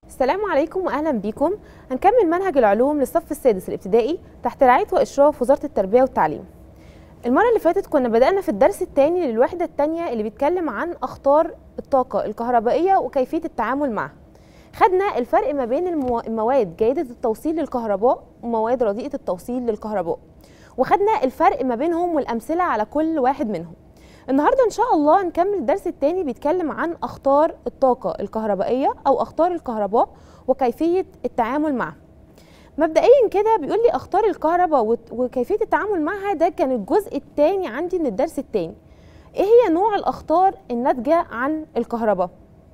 السلام عليكم واهلا بيكم هنكمل منهج العلوم للصف السادس الابتدائي تحت رعايه واشراف وزاره التربيه والتعليم المره اللي فاتت كنا بدانا في الدرس الثاني للوحده الثانيه اللي بيتكلم عن اخطار الطاقه الكهربائيه وكيفيه التعامل معها خدنا الفرق ما بين المو... المواد جيده التوصيل للكهرباء ومواد رديئه التوصيل للكهرباء وخدنا الفرق ما بينهم والامثله على كل واحد منهم النهارده ان شاء الله هنكمل الدرس الثاني بيتكلم عن اخطار الطاقه الكهربائيه او اخطار الكهرباء وكيفيه التعامل معها مبدئيا كده بيقول لي اخطار الكهرباء وت- وكيفيه التعامل معها ده كان الجزء الثاني عندي من الدرس الثاني ايه هي نوع الاخطار الناتجه عن الكهرباء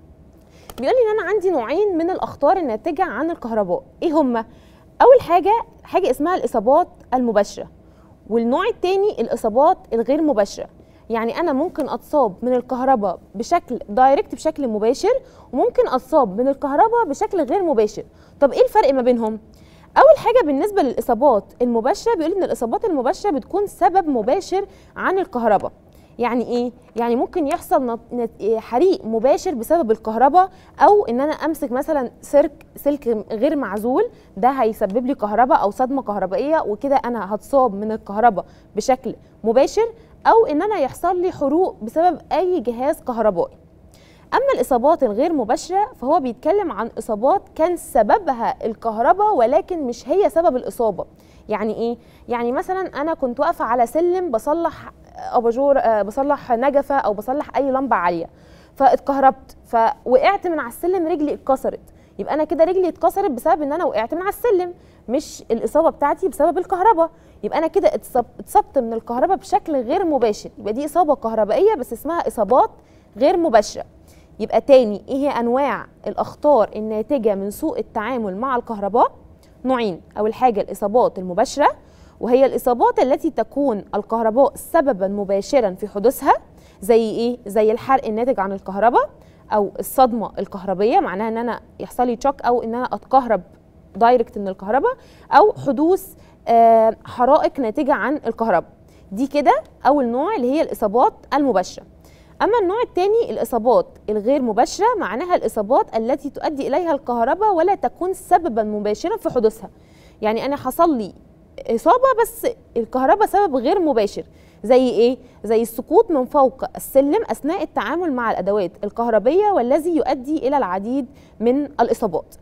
بيقول لي ان انا عندي نوعين من الاخطار الناتجه عن الكهرباء ايه هما اول حاجه حاجه اسمها الاصابات المباشره والنوع الثاني الاصابات الغير مباشره يعني انا ممكن اتصاب من الكهرباء بشكل دايركت بشكل مباشر وممكن اتصاب من الكهرباء بشكل غير مباشر طب ايه الفرق ما بينهم اول حاجه بالنسبه للاصابات المباشره بيقول ان الاصابات المباشره بتكون سبب مباشر عن الكهرباء يعني ايه يعني ممكن يحصل نط- نت- حريق مباشر بسبب الكهرباء او ان انا امسك مثلا سلك سلك غير معزول ده هيسبب لي كهرباء او صدمه كهربائيه وكده انا هتصاب من الكهرباء بشكل مباشر او ان انا يحصل لي حروق بسبب اي جهاز كهربائي اما الاصابات الغير مباشره فهو بيتكلم عن اصابات كان سببها الكهرباء ولكن مش هي سبب الاصابه يعني ايه يعني مثلا انا كنت واقفه على سلم بصلح اباجور آه، بصلح نجفه او بصلح اي لمبه عاليه فاتكهربت فوقعت من على السلم رجلي اتكسرت يبقى انا كده رجلي اتكسرت بسبب ان انا وقعت من على السلم مش الاصابه بتاعتي بسبب الكهرباء يبقى انا كده اتصاب- اتصبت من الكهرباء بشكل غير مباشر يبقى دي اصابه كهربائيه بس اسمها اصابات غير مباشره يبقى تاني ايه هي انواع الاخطار الناتجه من سوء التعامل مع الكهرباء نوعين اول حاجه الاصابات المباشره وهي الاصابات التي تكون الكهرباء سببا مباشرا في حدوثها زي ايه زي الحرق الناتج عن الكهرباء او الصدمه الكهربيه معناها ان انا يحصل لي شوك او ان انا اتكهرب دايركت من الكهرباء او حدوث آه، حرائق ناتجه عن الكهرباء دي كده اول نوع اللي هي الاصابات المباشره اما النوع الثاني الاصابات الغير مباشره معناها الاصابات التي تؤدي اليها الكهرباء ولا تكون سببا مباشرا في حدوثها يعني انا حصل لي اصابه بس الكهرباء سبب غير مباشر زي ايه زي السقوط من فوق السلم اثناء التعامل مع الادوات الكهربيه والذي يؤدي الى العديد من الاصابات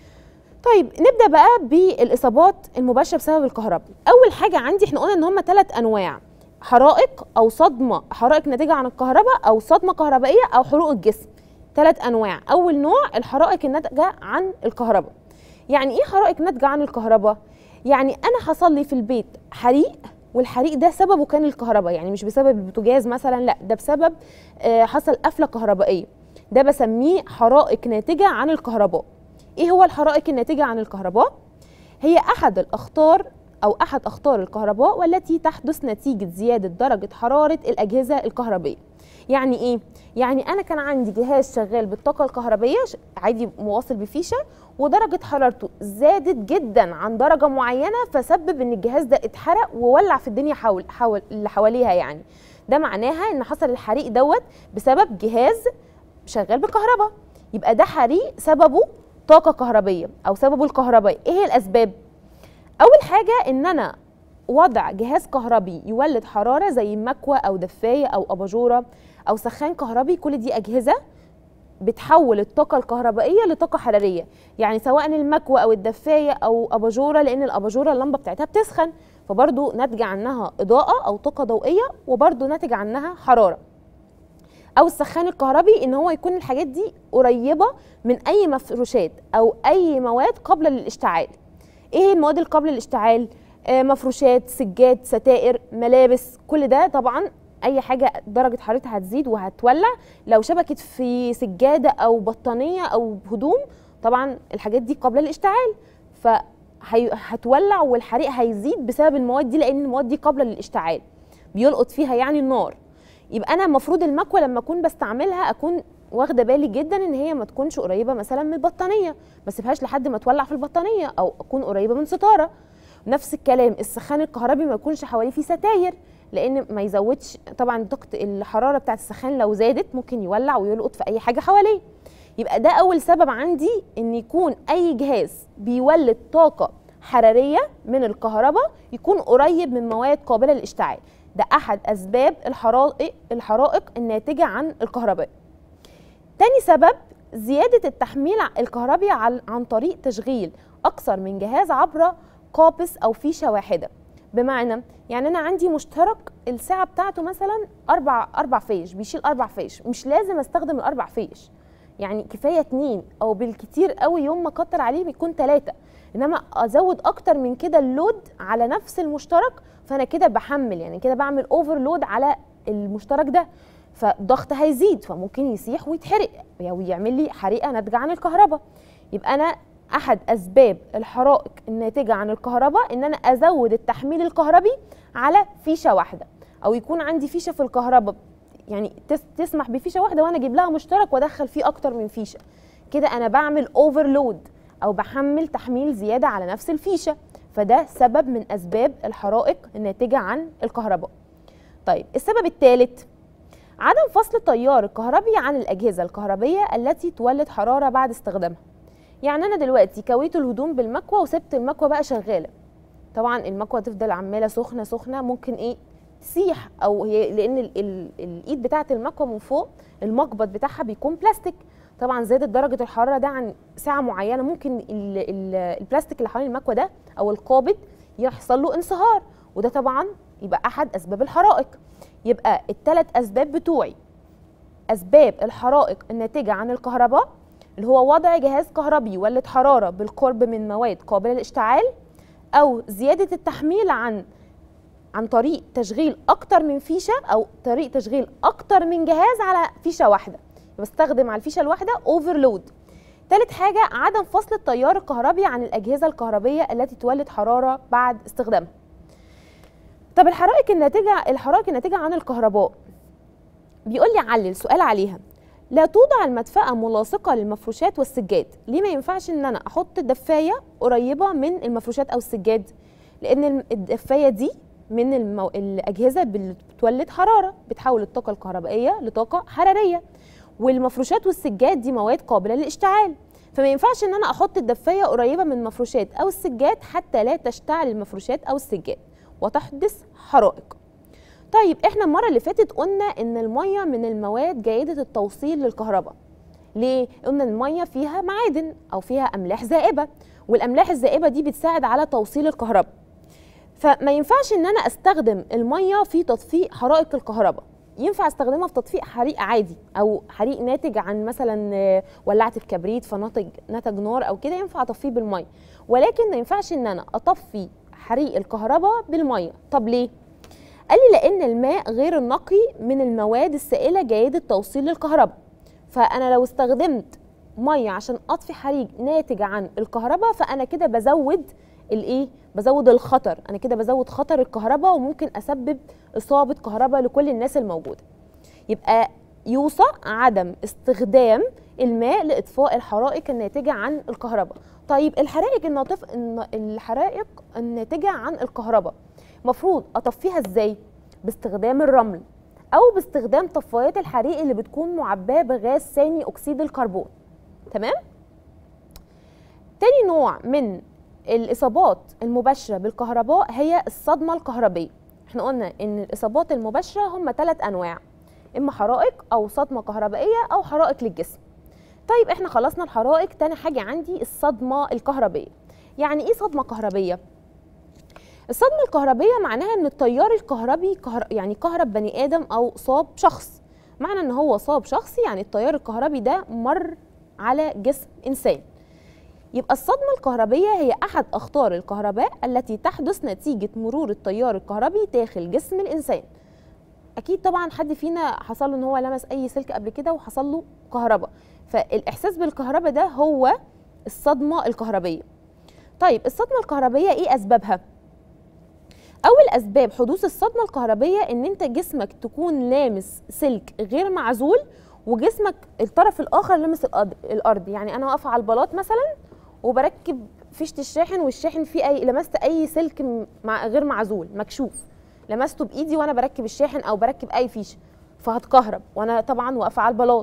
طيب نبدا بقى بالاصابات المباشره بسبب الكهرباء اول حاجه عندي احنا قلنا ان هم ثلاث انواع حرائق او صدمه حرائق ناتجه عن الكهرباء او صدمه كهربائيه او حروق الجسم ثلاث انواع اول نوع الحرائق الناتجه عن الكهرباء يعني ايه حرائق ناتجه عن الكهرباء يعني انا حصل لي في البيت حريق والحريق ده سببه كان الكهرباء يعني مش بسبب البوتاجاز مثلا لا ده بسبب آه، حصل قفله كهربائيه ده بسميه حرائق ناتجه عن الكهرباء ايه هو الحرائق الناتجه عن الكهرباء هي احد الاخطار او احد اخطار الكهرباء والتي تحدث نتيجه زياده درجه حراره الاجهزه الكهربائيه يعني ايه يعني انا كان عندي جهاز شغال بالطاقه الكهربائيه ش- عادي مواصل بفيشه ودرجه حرارته زادت جدا عن درجه معينه فسبب ان الجهاز ده اتحرق وولع في الدنيا حول حول اللي حواليها يعني ده معناها ان حصل الحريق دوت بسبب جهاز شغال بالكهرباء يبقى ده حريق سببه طاقه كهربيه او سببه الكهرباء ايه هي الاسباب اول حاجه ان انا وضع جهاز كهربي يولد حراره زي مكوى او دفايه او اباجوره او سخان كهربي كل دي اجهزه بتحول الطاقه الكهربائيه لطاقه حراريه يعني سواء المكوى او الدفايه او اباجوره لان الاباجوره اللمبه بتاعتها بتسخن فبرضو ناتج عنها اضاءه او طاقه ضوئيه وبرضو ناتج عنها حراره او السخان الكهربي ان هو يكون الحاجات دي قريبه من اي مفروشات او اي مواد قابله للاشتعال ايه المواد القابله للاشتعال آه، مفروشات سجاد ستائر ملابس كل ده طبعا اي حاجه درجه حرارتها هتزيد وهتولع لو شبكت في سجاده او بطانيه او هدوم طبعا الحاجات دي قابله للاشتعال فهتولع والحريق هيزيد بسبب المواد دي لان المواد دي قابله للاشتعال بيلقط فيها يعني النار يبقى انا المفروض المكوى لما اكون بستعملها اكون واخده بالي جدا ان هي ما تكونش قريبه مثلا من البطانيه ما اسيبهاش لحد ما تولع في البطانيه او اكون قريبه من ستاره نفس الكلام السخان الكهربي ما يكونش حواليه فيه ستاير لان ما يزودش طبعا طاقه الحراره بتاعه السخان لو زادت ممكن يولع ويلقط في اي حاجه حواليه يبقى ده اول سبب عندي ان يكون اي جهاز بيولد طاقه حراريه من الكهرباء يكون قريب من مواد قابله للاشتعال ده احد اسباب الحرائق الحرائق الناتجه عن الكهرباء تاني سبب زياده التحميل الكهربي عن طريق تشغيل اكثر من جهاز عبر قابس او فيشه واحده بمعنى يعني انا عندي مشترك الساعه بتاعته مثلا اربع اربع فيش بيشيل اربع فيش مش لازم استخدم الاربع فيش يعني كفايه اتنين او بالكتير قوي يوم ما اكتر عليه بيكون ثلاثه انما ازود اكتر من كده اللود على نفس المشترك فانا كده بحمل يعني كده بعمل اوفرلود على المشترك ده فالضغط هيزيد فممكن يسيح ويتحرق او يعمل لي حريقه ناتجه عن الكهرباء يبقى انا احد اسباب الحرائق الناتجه عن الكهرباء ان انا ازود التحميل الكهربي على فيشه واحده او يكون عندي فيشه في الكهرباء يعني تسمح بفيشه واحده وانا اجيب لها مشترك وادخل فيه اكتر من فيشه كده انا بعمل اوفرلود او بحمل تحميل زياده على نفس الفيشه فده سبب من اسباب الحرائق الناتجه عن الكهرباء طيب السبب الثالث عدم فصل التيار الكهربي عن الاجهزه الكهربيه التي تولد حراره بعد استخدامها يعني انا دلوقتي كويت الهدوم بالمكوى وسبت المكوى بقى شغاله طبعا المكوى تفضل عماله سخنه سخنه ممكن ايه تسيح او هي لان ال ال الايد بتاعه المكوى من فوق المقبض بتاعها بيكون بلاستيك طبعا زادت درجه الحراره ده عن ساعه معينه ممكن ال ال البلاستيك اللي حوالين المكوى ده او القابض يحصل له انصهار وده طبعا يبقى احد اسباب الحرائق يبقى الثلاث اسباب بتوعي اسباب الحرائق الناتجه عن الكهرباء اللي هو وضع جهاز كهربي يولد حراره بالقرب من مواد قابله للاشتعال او زياده التحميل عن عن طريق تشغيل اكتر من فيشه او طريق تشغيل اكتر من جهاز على فيشه واحده بستخدم على الفيشه الواحده اوفرلود ثالث حاجه عدم فصل التيار الكهربي عن الاجهزه الكهربيه التي تولد حراره بعد استخدامها طب الحرائق الناتجه الحرائق الناتجه عن الكهرباء بيقول لي علل سؤال عليها لا توضع المدفأة ملاصقة للمفروشات والسجاد ليه ما ينفعش ان انا احط دفاية قريبة من المفروشات او السجاد لان الدفاية دي من المو... الاجهزة اللي بتولد حرارة بتحول الطاقة الكهربائية لطاقة حرارية والمفروشات والسجاد دي مواد قابلة للاشتعال فما ينفعش ان انا احط الدفاية قريبة من المفروشات او السجاد حتى لا تشتعل المفروشات او السجاد وتحدث حرائق طيب احنا المره اللي فاتت قلنا ان الميه من المواد جيده التوصيل للكهرباء ليه قلنا الميه فيها معادن او فيها املاح زائبه والاملاح الزائبه دي بتساعد على توصيل الكهرباء فما ينفعش ان انا استخدم الميه في تطفيء حرائق الكهرباء ينفع استخدمها في تطفيء حريق عادي او حريق ناتج عن مثلا ولعه الكبريت فنتج نتج نار او كده ينفع اطفيه بالميه ولكن ما ينفعش ان انا اطفي حريق الكهرباء بالميه طب ليه قال لي لان الماء غير النقي من المواد السائله جيده توصيل للكهرباء فانا لو استخدمت ميه عشان اطفي حريق ناتج عن الكهرباء فانا كده بزود الايه بزود الخطر انا كده بزود خطر الكهرباء وممكن اسبب اصابه كهرباء لكل الناس الموجوده يبقى يوصى عدم استخدام الماء لاطفاء الحرائق الناتجه عن الكهرباء طيب الحرائق الناطف الحرائق الناتجه عن الكهرباء مفروض اطفيها ازاي باستخدام الرمل او باستخدام طفايات الحريق اللي بتكون معباه بغاز ثاني اكسيد الكربون تمام تاني نوع من الاصابات المباشره بالكهرباء هي الصدمه الكهربيه احنا قلنا ان الاصابات المباشره هم ثلاث انواع اما حرائق او صدمه كهربائيه او حرائق للجسم طيب احنا خلصنا الحرائق تاني حاجه عندي الصدمه الكهربيه يعني ايه صدمه كهربيه الصدمه الكهربيه معناها ان التيار الكهربي كهر... يعني كهرب بني ادم او صاب شخص معنى ان هو صاب شخص يعني التيار الكهربي ده مر على جسم انسان يبقى الصدمه الكهربيه هي احد اخطار الكهرباء التي تحدث نتيجه مرور التيار الكهربي داخل جسم الانسان اكيد طبعا حد فينا حصل له ان هو لمس اي سلك قبل كده وحصل له كهرباء فالاحساس بالكهرباء ده هو الصدمه الكهربيه طيب الصدمه الكهربيه ايه اسبابها اول اسباب حدوث الصدمه الكهربيه ان انت جسمك تكون لامس سلك غير معزول وجسمك الطرف الاخر لمس الارض يعني انا واقفه على البلاط مثلا وبركب فيشه الشاحن والشاحن فيه اي لمست اي سلك مع غير معزول مكشوف لمسته بايدي وانا بركب الشاحن او بركب اي فيشه فهتكهرب وانا طبعا واقفه على البلاط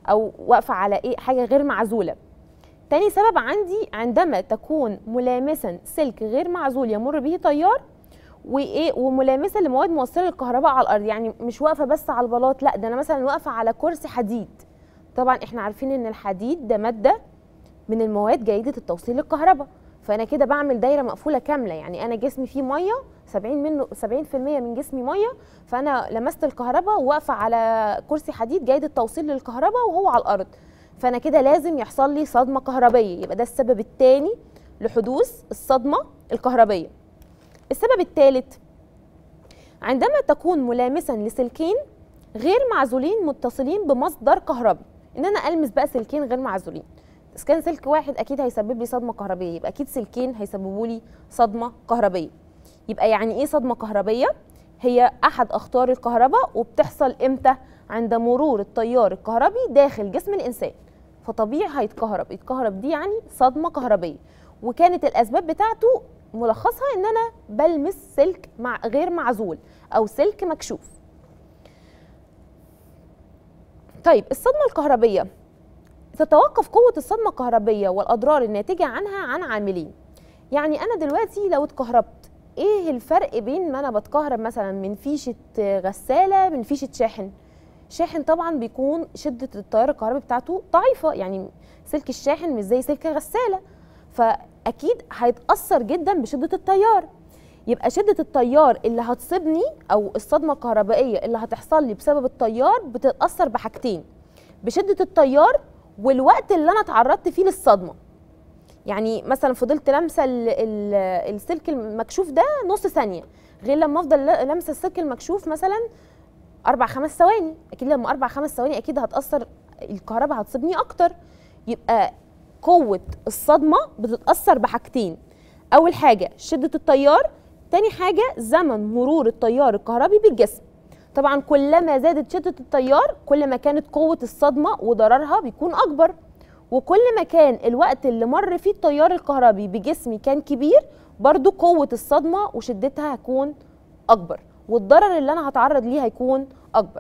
او واقفه على ايه حاجه غير معزوله تاني سبب عندي عندما تكون ملامسا سلك غير معزول يمر به تيار وايه وملامسه لمواد موصله للكهرباء على الارض يعني مش واقفه بس على البلاط لا ده انا مثلا واقفه على كرسي حديد طبعا احنا عارفين ان الحديد ده ماده من المواد جيده التوصيل للكهرباء فانا كده بعمل دايره مقفوله كامله يعني انا جسمي فيه ميه 70 منه 70% من جسمي ميه فانا لمست الكهرباء وواقفه على كرسي حديد جيد التوصيل للكهرباء وهو على الارض فانا كده لازم يحصل لي صدمه كهربيه يبقى ده السبب الثاني لحدوث الصدمه الكهربيه السبب الثالث عندما تكون ملامسا لسلكين غير معزولين متصلين بمصدر كهربي ان انا المس بقى سلكين غير معزولين اذا كان سلك واحد اكيد هيسبب لي صدمه كهربيه يبقى اكيد سلكين هيسببوا لي صدمه كهربيه يبقى يعني ايه صدمه كهربيه هي احد اخطار الكهرباء وبتحصل امتى عند مرور التيار الكهربي داخل جسم الانسان فطبيعي هيتكهرب يتكهرب دي يعني صدمه كهربيه وكانت الاسباب بتاعته ملخصها ان انا بلمس سلك مع غير معزول او سلك مكشوف طيب الصدمه الكهربيه تتوقف قوه الصدمه الكهربيه والاضرار الناتجه عنها عن عاملين يعني انا دلوقتي لو اتكهربت ايه الفرق بين ما انا بتكهرب مثلا من فيشه غساله من فيشه شاحن شاحن طبعا بيكون شده التيار الكهربي بتاعته ضعيفه يعني سلك الشاحن مش زي سلك الغساله فاكيد هيتاثر جدا بشده التيار يبقى شده التيار اللي هتصيبني او الصدمه الكهربائيه اللي هتحصل لي بسبب التيار بتتاثر بحاجتين بشده التيار والوقت اللي انا اتعرضت فيه للصدمه يعني مثلا فضلت لامسه السلك المكشوف ده نص ثانيه غير لما افضل لامسه السلك المكشوف مثلا اربع خمس ثواني اكيد لما اربع خمس ثواني اكيد هتاثر الكهرباء هتصيبني اكتر يبقى قوه الصدمه بتتاثر بحاجتين اول حاجه شده التيار تاني حاجه زمن مرور التيار الكهربي بالجسم طبعا كلما زادت شده التيار كل ما كانت قوه الصدمه وضررها بيكون اكبر وكل ما كان الوقت اللي مر فيه التيار الكهربي بجسمي كان كبير برضو قوة الصدمة وشدتها هتكون أكبر والضرر اللي أنا هتعرض ليه هيكون أكبر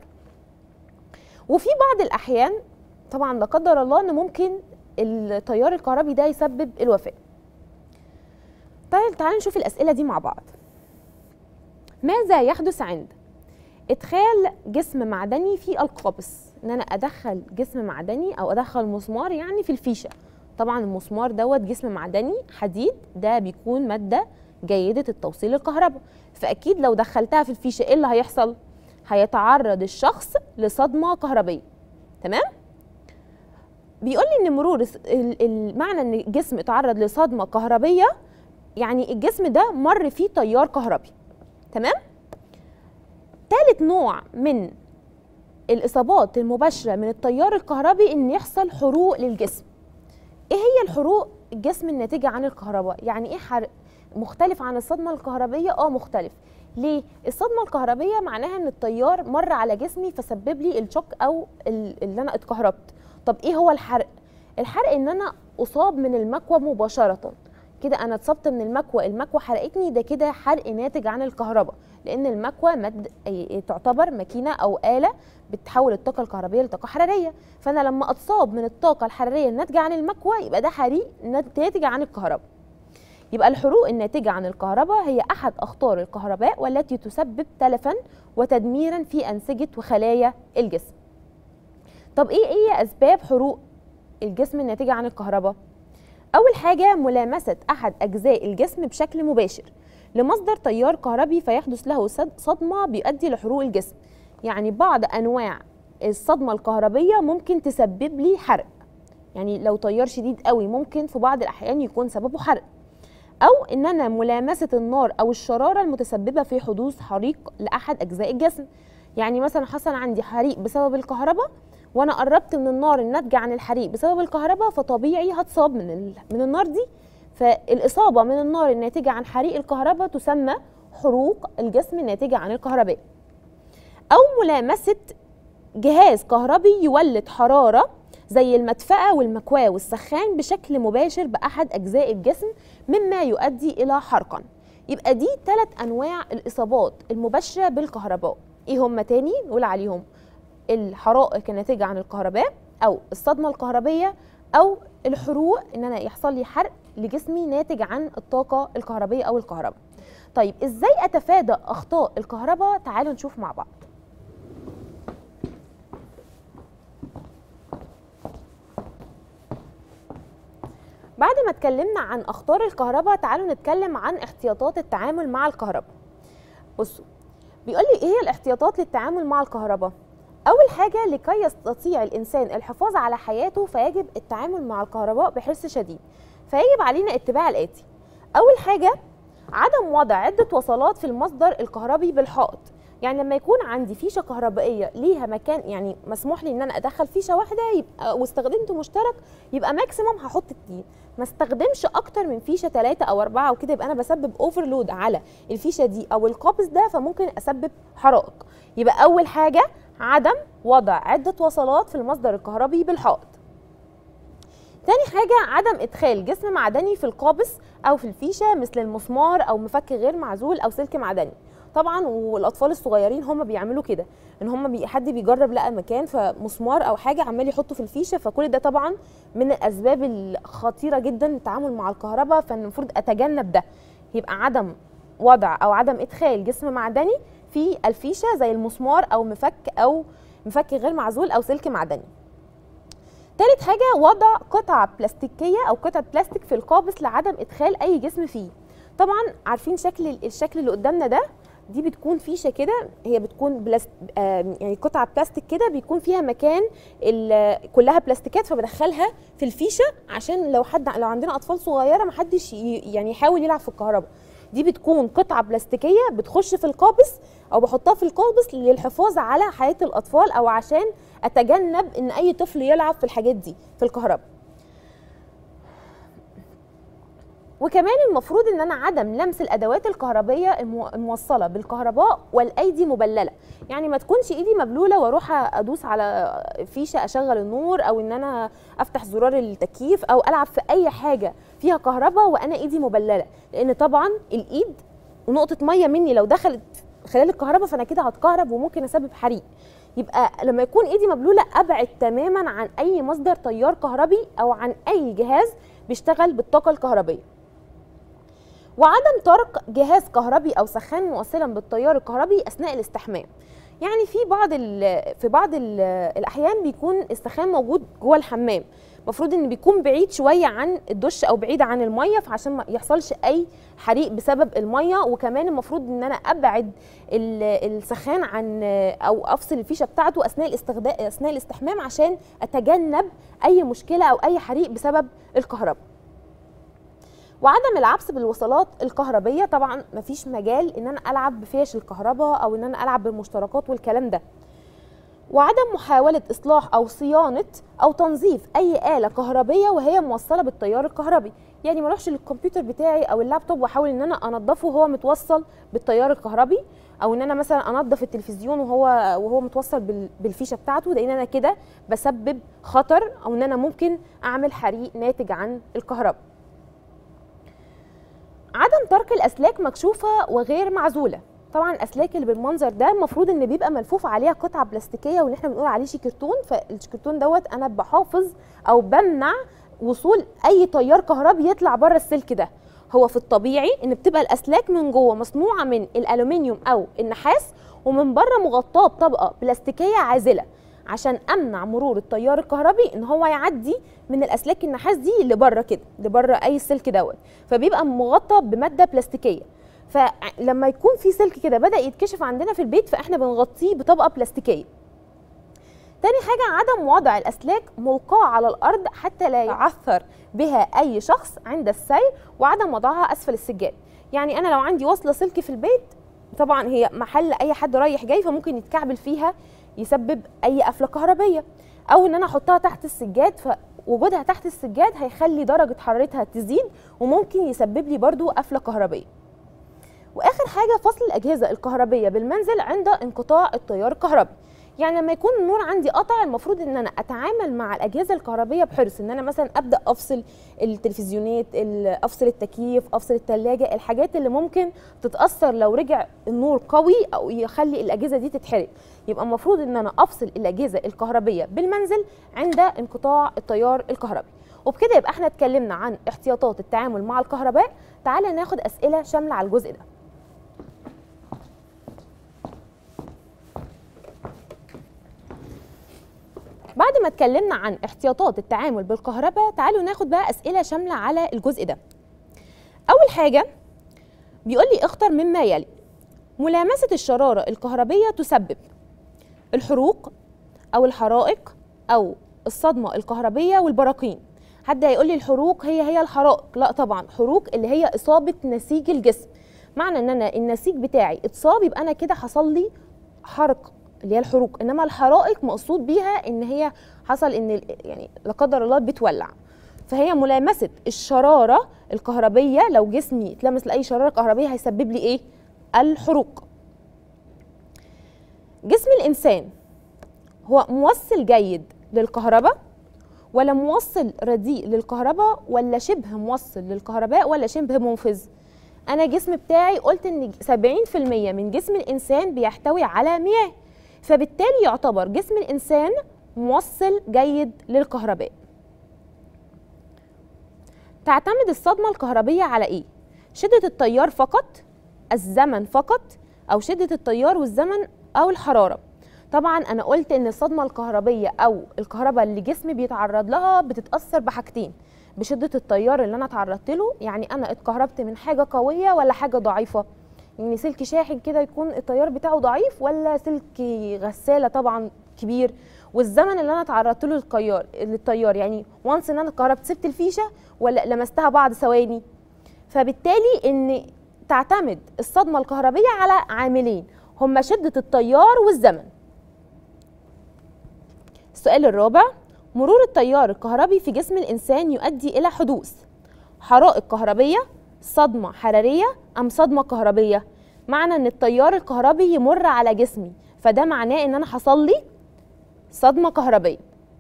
وفي بعض الأحيان طبعا لا قدر الله إن ممكن التيار الكهربي ده يسبب الوفاة طيب تعالوا نشوف الأسئلة دي مع بعض ماذا يحدث عند ادخال جسم معدني في القابس ان انا ادخل جسم معدني او ادخل مسمار يعني في الفيشه طبعا المسمار دوت جسم معدني حديد ده بيكون ماده جيده التوصيل الكهرباء فاكيد لو دخلتها في الفيشه ايه اللي هيحصل هيتعرض الشخص لصدمه كهربيه تمام بيقول لي ان مرور المعنى ان الجسم اتعرض لصدمه كهربيه يعني الجسم ده مر فيه تيار كهربي تمام ثالث نوع من الاصابات المباشره من التيار الكهربي ان يحصل حروق للجسم ايه هي الحروق الجسم الناتجه عن الكهرباء يعني ايه حرق مختلف عن الصدمه الكهربيه اه مختلف ليه الصدمه الكهربيه معناها ان التيار مر على جسمي فسبب لي الشوك او اللي انا اتكهربت طب ايه هو الحرق الحرق ان انا اصاب من المكوى مباشره كده انا اتصبت من المكوى المكوى حرقتني ده كده حرق ناتج عن الكهرباء لان المكوى مد تعتبر ماكينه او اله بتحول الطاقه الكهربائيه لطاقه حراريه فانا لما اتصاب من الطاقه الحراريه الناتجه عن المكوى يبقى ده حريق ناتج عن الكهرباء يبقى الحروق الناتجه عن الكهرباء هي احد اخطار الكهرباء والتي تسبب تلفا وتدميرا في انسجه وخلايا الجسم طب ايه هي اسباب حروق الجسم الناتجه عن الكهرباء اول حاجه ملامسه احد اجزاء الجسم بشكل مباشر لمصدر تيار كهربي فيحدث له صدمه بيؤدي لحروق الجسم يعني بعض انواع الصدمه الكهربيه ممكن تسبب لي حرق يعني لو تيار شديد قوي ممكن في بعض الاحيان يكون سببه حرق او ان انا ملامسه النار او الشراره المتسببه في حدوث حريق لاحد اجزاء الجسم يعني مثلا حصل عندي حريق بسبب الكهرباء وانا قربت من النار الناتجه عن الحريق بسبب الكهرباء فطبيعي هتصاب من من النار دي فالاصابه من النار الناتجه عن حريق الكهرباء تسمى حروق الجسم الناتجه عن الكهرباء او ملامسه جهاز كهربي يولد حراره زي المدفأة والمكواة والسخان بشكل مباشر بأحد أجزاء الجسم مما يؤدي إلى حرقا يبقى دي ثلاث أنواع الإصابات المباشرة بالكهرباء إيه هم تاني نقول عليهم الحرائق الناتجة عن الكهرباء او الصدمه الكهربيه او الحروق ان انا يحصل لي حرق لجسمي ناتج عن الطاقه الكهربيه او الكهرباء طيب ازاي اتفادى اخطاء الكهرباء تعالوا نشوف مع بعض بعد ما اتكلمنا عن اخطار الكهرباء تعالوا نتكلم عن احتياطات التعامل مع الكهرباء بصوا بيقول لي ايه هي الاحتياطات للتعامل مع الكهرباء اول حاجه لكي يستطيع الانسان الحفاظ على حياته فيجب التعامل مع الكهرباء بحرص شديد فيجب علينا اتباع الاتي اول حاجه عدم وضع عده وصلات في المصدر الكهربي بالحائط يعني لما يكون عندي فيشه كهربائيه ليها مكان يعني مسموح لي ان انا ادخل فيشه واحده يبقى واستخدمت مشترك يبقى ماكسيموم هحط اتنين ما استخدمش اكتر من فيشه ثلاثه او اربعه وكده يبقى انا بسبب اوفرلود على الفيشه دي او القابس ده فممكن اسبب حرائق يبقى اول حاجه عدم وضع عده وصلات في المصدر الكهربي بالحائط تاني حاجة عدم إدخال جسم معدني في القابس أو في الفيشة مثل المسمار أو مفك غير معزول أو سلك معدني طبعا والاطفال الصغيرين هم بيعملوا كده ان هم بي حد بيجرب لقى مكان فمسمار او حاجه عمال يحطه في الفيشه فكل ده طبعا من الاسباب الخطيره جدا للتعامل مع الكهرباء فالمفروض اتجنب ده يبقى عدم وضع او عدم ادخال جسم معدني في الفيشه زي المسمار او مفك او مفك غير معزول او سلك معدني تالت حاجة وضع قطع بلاستيكية أو قطعة بلاستيك في القابس لعدم إدخال أي جسم فيه طبعا عارفين شكل الشكل اللي قدامنا ده دي بتكون فيشه كده هي بتكون بلاست آه يعني قطعه بلاستيك كده بيكون فيها مكان كلها بلاستيكات فبدخلها في الفيشه عشان لو حد لو عندنا اطفال صغيره ما حدش يعني يحاول يلعب في الكهرباء دي بتكون قطعه بلاستيكيه بتخش في القابس او بحطها في القابس للحفاظ على حياه الاطفال او عشان اتجنب ان اي طفل يلعب في الحاجات دي في الكهرباء وكمان المفروض ان انا عدم لمس الادوات الكهربيه الموصله بالكهرباء والايدي مبلله يعني ما تكونش ايدي مبلوله واروح ادوس على فيشه اشغل النور او ان انا افتح زرار التكييف او العب في اي حاجه فيها كهرباء وانا ايدي مبلله لان طبعا الايد ونقطه ميه مني لو دخلت خلال الكهرباء فانا كده هتكهرب وممكن اسبب حريق يبقى لما يكون ايدي مبلوله ابعد تماما عن اي مصدر تيار كهربي او عن اي جهاز بيشتغل بالطاقه الكهربيه وعدم طرق جهاز كهربي او سخان موصلا بالتيار الكهربي اثناء الاستحمام يعني في بعض في بعض الاحيان بيكون السخان موجود جوه الحمام المفروض ان بيكون بعيد شويه عن الدش او بعيد عن الميه فعشان ما يحصلش اي حريق بسبب الميه وكمان المفروض ان انا ابعد السخان عن او افصل الفيشه بتاعته اثناء الاستخدام اثناء الاستحمام عشان اتجنب اي مشكله او اي حريق بسبب الكهرباء وعدم العبث بالوصلات الكهربيه طبعا مفيش مجال ان انا العب بفيش الكهرباء او ان انا العب بالمشتركات والكلام ده وعدم محاوله اصلاح او صيانه او تنظيف اي اله كهربيه وهي موصله بالتيار الكهربي يعني ما اروحش للكمبيوتر بتاعي او اللابتوب واحاول ان انا انضفه وهو متوصل بالتيار الكهربي او ان انا مثلا انضف التلفزيون وهو وهو متوصل بالفيشه بتاعته لان انا كده بسبب خطر او ان انا ممكن اعمل حريق ناتج عن الكهرباء عدم ترك الاسلاك مكشوفه وغير معزوله طبعا الاسلاك اللي بالمنظر ده المفروض ان بيبقى ملفوف عليها قطعه بلاستيكيه واللي احنا بنقول عليه شيكرتون فالشيكرتون دوت انا بحافظ او بمنع وصول اي تيار كهربي يطلع بره السلك ده هو في الطبيعي ان بتبقى الاسلاك من جوه مصنوعه من الالومنيوم او النحاس ومن بره مغطاه بطبقه بلاستيكيه عازله عشان امنع مرور التيار الكهربي ان هو يعدي من الاسلاك النحاس دي لبره كده لبره اي سلك دوت فبيبقى مغطى بماده بلاستيكيه فلما يكون في سلك كده بدا يتكشف عندنا في البيت فاحنا بنغطيه بطبقه بلاستيكيه تاني حاجة عدم وضع الأسلاك ملقاة على الأرض حتى لا يعثر بها أي شخص عند السير وعدم وضعها أسفل السجاد يعني أنا لو عندي وصلة سلك في البيت طبعا هي محل أي حد رايح جاي فممكن يتكعبل فيها يسبب اي قفله كهربيه او ان انا احطها تحت السجاد فوجودها تحت السجاد هيخلي درجه حرارتها تزيد وممكن يسبب لي برضو قفله كهربيه واخر حاجه فصل الاجهزه الكهربيه بالمنزل عند انقطاع التيار الكهربي يعني لما يكون النور عندي قطع المفروض ان انا اتعامل مع الاجهزه الكهربيه بحرص ان انا مثلا ابدا افصل التلفزيونات افصل التكييف افصل الثلاجه الحاجات اللي ممكن تتاثر لو رجع النور قوي او يخلي الاجهزه دي تتحرق يبقى المفروض ان انا افصل الاجهزه الكهربيه بالمنزل عند انقطاع التيار الكهربي وبكده يبقى احنا اتكلمنا عن احتياطات التعامل مع الكهرباء تعالى ناخد اسئله شامله على الجزء ده بعد ما اتكلمنا عن احتياطات التعامل بالكهرباء تعالوا ناخد بقى اسئله شامله على الجزء ده اول حاجه بيقول لي اختر مما يلي ملامسه الشراره الكهربيه تسبب الحروق او الحرائق او الصدمه الكهربيه والبراكين حد هيقول لي الحروق هي هي الحرائق لا طبعا حروق اللي هي اصابه نسيج الجسم معنى ان انا النسيج بتاعي اتصاب يبقى انا كده حصل لي حرق اللي هي الحروق انما الحرائق مقصود بيها ان هي حصل ان يعني لا قدر الله بتولع فهي ملامسه الشراره الكهربيه لو جسمي اتلمس لاي شراره كهربيه هيسبب لي ايه الحروق جسم الانسان هو موصل جيد للكهرباء ولا موصل رديء للكهرباء ولا شبه موصل للكهرباء ولا شبه منفذ انا الجسم بتاعي قلت ان 70% من جسم الانسان بيحتوي على مياه فبالتالي يعتبر جسم الانسان موصل جيد للكهرباء تعتمد الصدمه الكهربيه على ايه شده التيار فقط الزمن فقط او شده التيار والزمن او الحراره طبعا انا قلت ان الصدمه الكهربيه او الكهرباء اللي جسمي بيتعرض لها بتتاثر بحاجتين بشده التيار اللي انا اتعرضت له يعني انا اتكهربت من حاجه قويه ولا حاجه ضعيفه يعني سلك شاحن كده يكون التيار بتاعه ضعيف ولا سلك غساله طبعا كبير والزمن اللي انا اتعرضت له للتيار للتيار يعني وانس ان انا اتكهربت سبت الفيشه ولا لمستها بعض ثواني فبالتالي ان تعتمد الصدمه الكهربيه على عاملين هما شده التيار والزمن السؤال الرابع مرور التيار الكهربي في جسم الإنسان يؤدي إلى حدوث حرائق كهربية صدمة حرارية أم صدمة كهربية معنى أن التيار الكهربي يمر على جسمي فده معناه أن أنا حصل لي صدمة كهربية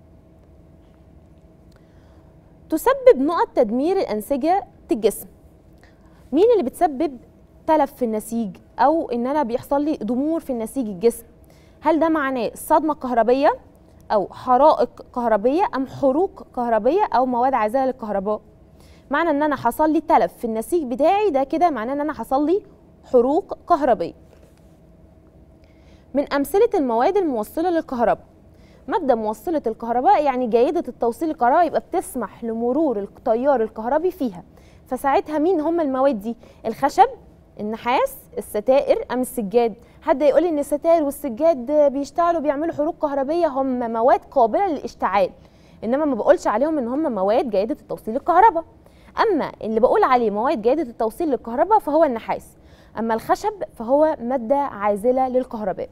تسبب نقط تدمير الأنسجة الجسم مين اللي بتسبب تلف في النسيج أو أن أنا بيحصل لي ضمور في النسيج الجسم هل ده معناه صدمة كهربية او حرائق كهربيه ام حروق كهربيه او مواد عازله للكهرباء معنى ان انا حصل لي تلف في النسيج بتاعي ده كده معناه ان انا حصل لي حروق كهربيه من امثله المواد الموصله للكهرباء ماده موصله الكهرباء يعني جيده التوصيل الكهرباء يبقى بتسمح لمرور التيار الكهربي فيها فساعتها مين هم المواد دي الخشب النحاس الستائر ام السجاد حد يقول لي ان الستائر والسجاد بيشتغلوا بيعملوا حروق كهربيه هم مواد قابله للاشتعال انما ما بقولش عليهم ان هم مواد جيده التوصيل للكهرباء اما اللي بقول عليه مواد جيده التوصيل للكهرباء فهو النحاس اما الخشب فهو ماده عازله للكهرباء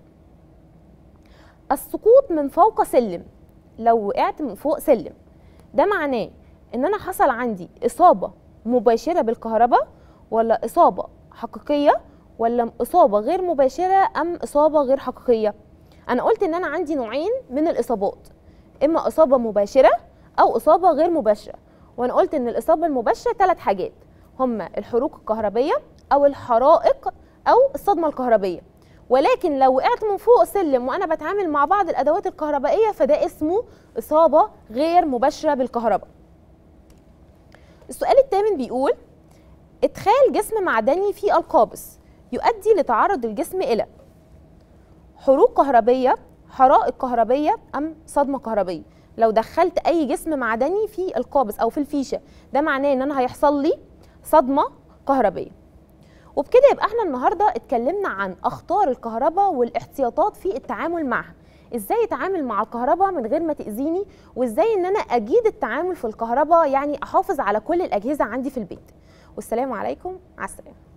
السقوط من فوق سلم لو وقعت من فوق سلم ده معناه ان انا حصل عندي اصابه مباشره بالكهرباء ولا اصابه حقيقيه ولا اصابه غير مباشره ام اصابه غير حقيقيه انا قلت ان انا عندي نوعين من الاصابات اما اصابه مباشره او اصابه غير مباشره وانا قلت ان الاصابه المباشره ثلاث حاجات هما الحروق الكهربيه او الحرائق او الصدمه الكهربيه ولكن لو وقعت من فوق سلم وانا بتعامل مع بعض الادوات الكهربائيه فده اسمه اصابه غير مباشره بالكهرباء السؤال الثامن بيقول ادخال جسم معدني في القابس يؤدي لتعرض الجسم الى حروق كهربيه حرائق كهربيه ام صدمه كهربيه لو دخلت اي جسم معدني في القابس او في الفيشه ده معناه ان انا هيحصل لي صدمه كهربيه وبكده يبقى احنا النهارده اتكلمنا عن اخطار الكهرباء والاحتياطات في التعامل معها ازاي اتعامل مع الكهرباء من غير ما تاذيني وازاي ان انا اجيد التعامل في الكهرباء يعني احافظ على كل الاجهزه عندي في البيت والسلام عليكم مع السلامه